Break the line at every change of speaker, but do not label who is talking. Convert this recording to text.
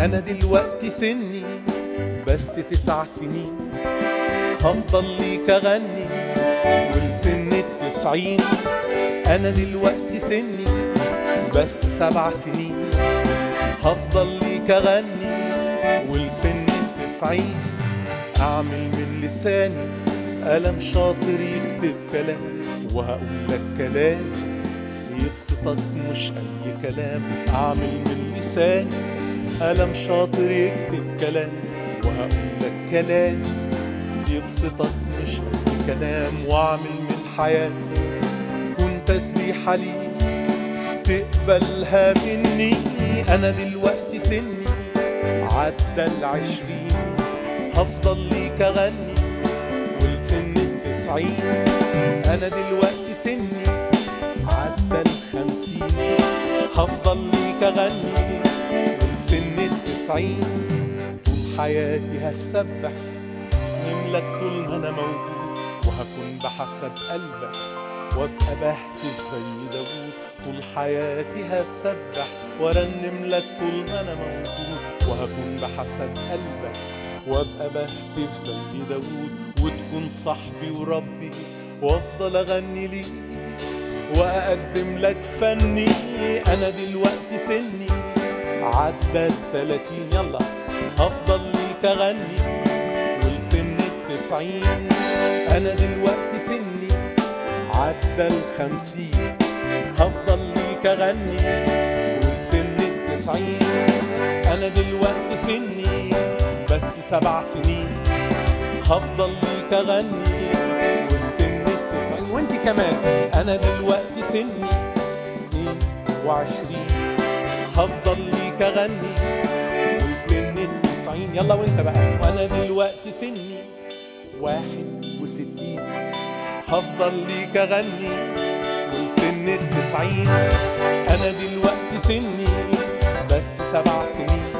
أنا دلوقتي سني بس تسع سنين هفضل ليك أغني ولسن التسعين أنا دلوقتي سني بس سبع سنين هفضل ليك أغني ولسن التسعين أعمل من لساني قلم شاطر يكتب كلام وهقول لك كلام يبسطك مش أي كلام أعمل من لساني قلم شاطر يكتب كلام وهقول لك كلام يبسطك مش أي كلام وأعمل من حياتي تكون تسبيحة ليك تقبلها مني أنا دلوقتي سني عدى العشرين هفضل ليك أغني ولسن التسعين أنا دلوقتي سني عدى الخمسين هفضل ليك أغني ولسن التسعين طول حياتي هسبح نملك طول ما أنا موجود وهكون بحسب قلبك وابقى بهتف زي داوود طول حياتي هتسبح وارنم لك طول ما انا موجود وهكون بحسب قلبك وابقى بهتف زي داوود وتكون صاحبي وربي وافضل اغني ليك واقدم لك فني انا دلوقتي سني عدى التلاتين يلا هفضل ليك اغني ولسن التسعين انا دلوقتي سني عدى الخمسين هفضل ليك اغني ولسن التسعين انا دلوقتي سني بس سبع سنين هفضل ليك اغني ولسن التسعين وانت كمان انا دلوقتي سني اتنين وعشرين هفضل ليك اغني ولسن التسعين يلا وانت بقى وانا دلوقتي سني واحد وستين هفضل ليك اغني ولسن التسعين انا دلوقتي سني بس سبع سنين